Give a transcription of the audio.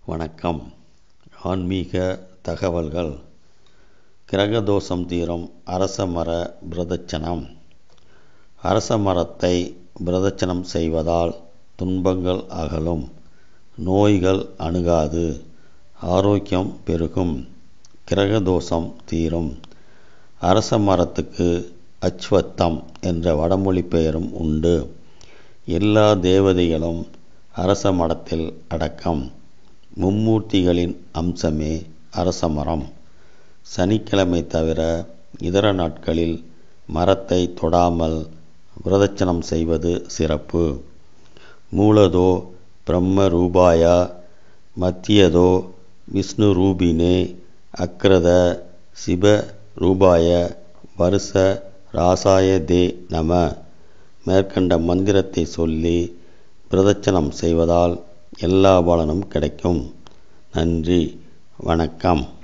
வணக்கம் ஆன்மீக தகவல்கள் கிரகதோஷம் தீரும் அரசமர பிரதட்சணம் அரச மரத்தை பிரதட்சணம் செய்வதால் துன்பங்கள் அகலும் நோய்கள் அணுகாது ஆரோக்கியம் பெருகும் கிரகதோஷம் தீரும் அரச மரத்துக்கு அச்வத்தம் என்ற வடமொழி பெயரும் உண்டு எல்லா தேவதைகளும் அரச மரத்தில் அடக்கம் மும்மூர்த்திகளின் அம்சமே அரச மரம் சனிக்கிழமை தவிர இதர நாட்களில் மரத்தை தொடாமல் பிரதட்சணம் செய்வது சிறப்பு மூலதோ பிரம்ம ரூபாயா மத்தியதோ விஷ்ணு ரூபினே அக்ரத சிவ ரூபாய வருஷ ராசாய தே நம மேற்கண்ட மந்திரத்தை சொல்லி பிரதட்சணம் செய்வதால் எல்லா பலனும் கிடைக்கும் நன்றி வணக்கம்